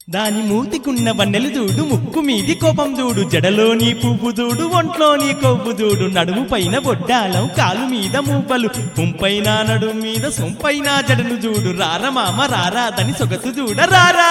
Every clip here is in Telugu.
దాని మూతికున్న వన్నెలు దూడు ముక్కు మీది కోపం దూడు జడలోని పువ్వు దూడు ఒంట్లోని కొవ్వు దూడు నడుము పైన బొడ్డాలం కాలు మీద మూపలు పుంపైన నడుము మీద సొంపైన జడను చూడు రార మామ రారా దని సొగసు దూడ రారా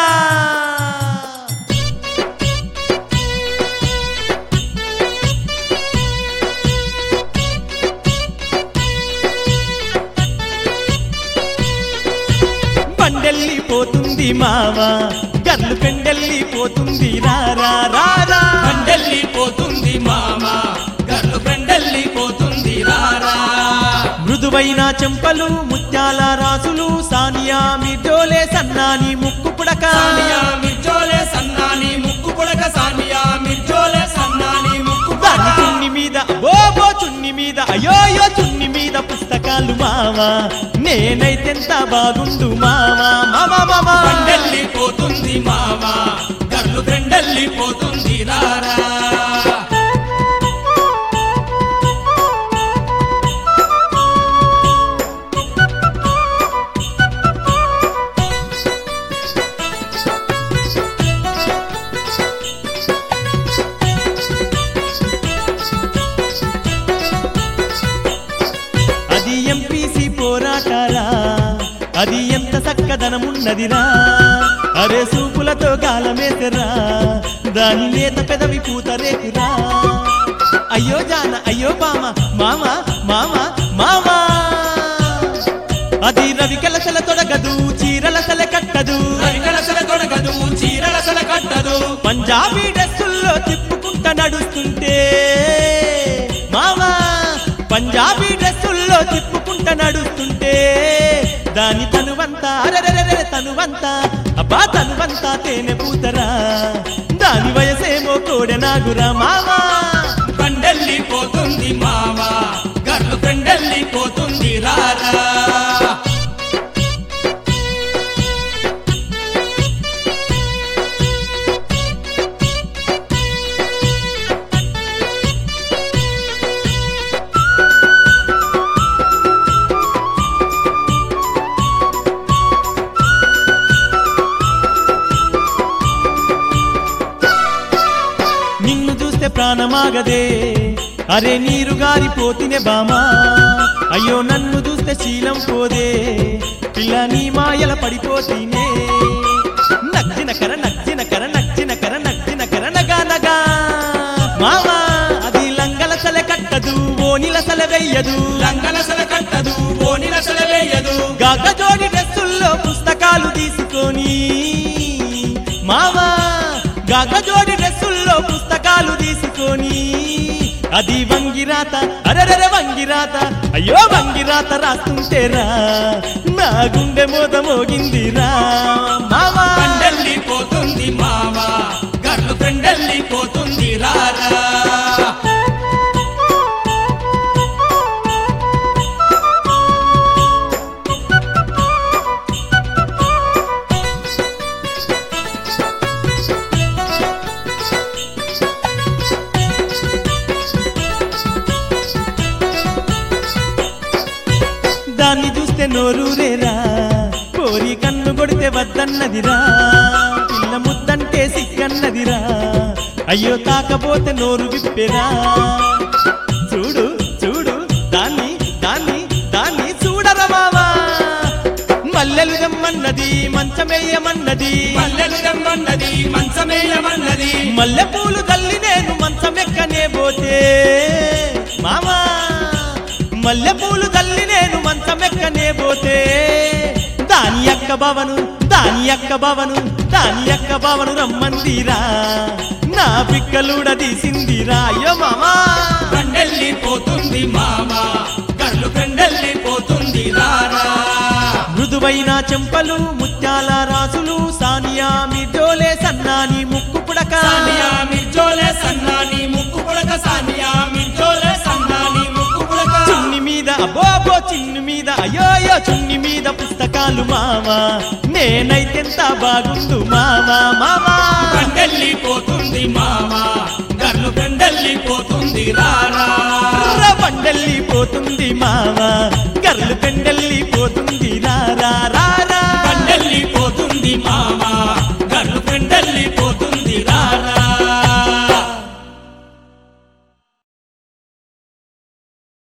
బండెల్లి పోతుంది మామ గర్లు పెండెల్లి పోతుంది రారా రారా బండెల్లి పోతుంది మామ గర్లు బండెల్లి పోతుంది రారా మృదువైన చెంపలు ముత్యాల రాసులు సానియా మిర్జోలే సన్నాని ముక్కు పుడక సానియా మిర్జోలే సన్నాని ముక్కు పుడక సానియా మిర్జోలే సన్నాని ముక్కు దాని పుడక చున్ని మీద బోబో చున్ని మీద అయోయో చున్ని మీద పుస్తకాలు మావా నేనైతెంత బాగుండు మావా మామా మామా బండెల్లి పోతుంది మామ గర్లు బండెల్లి పోతుంది రారా అది ఎంపీసీ పోరాటారా అది ఎంత చక్కదనమున్నదిరా అరే సూపులతో గాలమేసరా దాని నేత పెదవి పూతరేకురా అయ్యో జాన అయ్యో బామ మామ మామ మామ అది రవి కలసల తొడగదు చీరల సల కట్టదు రవికలసల తొడగదు చీరలసల కట్టదు పంజాబీ డ్రెస్సుల్లో తిప్పుకుంట నడుస్తుంటే మామా పంజాబీ డ్రెస్సుల్లో తిప్పుకుంట నడుస్తుంటే దాని తనువంతా అరెరెరెరె తనువంతా అబ్బా తనువంతా తేనె పూతరా దాని వయసేమో కోడెనాగురా మామా బండెల్లి పోతుంది మామ గర్లు బండెల్లి పోతుంది రారా నిన్ను చూస్తే ప్రాణమాగదే అరే నీరు గారిపోతినే బామా అయ్యో నన్ను చూస్తే శీలం పోదే పిల్ల నీ మాయల పడిపోతీనే నచ్చిన కర నచ్చిన కర నచ్చిన కర నచ్చిన కర నగా నగా మామా అది లంగల సల కట్టదు ఓనిల సల వెయ్యదు లంగలసల కట్టదు ఓనిలసల వేయదు గగ జోడి డ్రెస్సుల్లో పుస్తకాలు తీసుకొని మామా గగ జోడి డ్రెస్సుల్లో పుస్తకాలు తీసుకొని అది వంగిరాత అరెరెరె వంగిరాత అయ్యో వంగిరాత రాస్తుంటేరా నా గుండె మోత మోగిందిరా మామా బండెల్లి పోతుంది మామ గర్లు బండెల్లి పోతుంది రారా దాన్ని చూస్తే నోరూరేరా కోరి కన్ను కొడితే వద్దన్నదిరా పిల్ల ముద్దంటే సిగ్గన్నదిరా అయ్యో తాకపోతే నోరు విప్పెరా చూడు చూడు దాన్ని దాన్ని దాన్ని చూడరా మావా మల్లెలు దమ్మన్నది మంచమేయమన్నది పల్లెలు రమ్మన్నది మంచమేయమన్నది మల్లె పూలు తల్లి నేను మంచమెక్కనే పోతే మామా మల్లె పూలు తల్లి నేను మంచమెక్కనే పోతే దాని యొక్క భవను దాని యొక్క భవను దాని యొక్క భవను రమ్మందిరా నా పిక్కలుడ తీసిందిరా అయ్యో మామా బండెల్లి పోతుంది మామ గర్లు బండెల్లి పోతుంది రారా మృదువైన చెంపలు ముత్యాల రాసులు సానియా మిర్జోలే సన్నాని ముక్కు పుడక సానియా మిర్జోలే సన్నాని ముక్కు పుడక సానియా మిర్జోలే సన్నాని ముక్కు పుడక చున్ని మీద అబ్బోబో చిన్ని మీద అయోయో చున్ని మీద పుస్తకాలు మావా నేనైతెంత బాగుండు మావా మావా బండెల్లి పోతుంది మామ గర్లు బండెల్లి పోతుంది రారా ర బండెల్లి పోతుంది మావా గర్లు పెండెల్లి పోతుంది రారా రారా బండెల్లి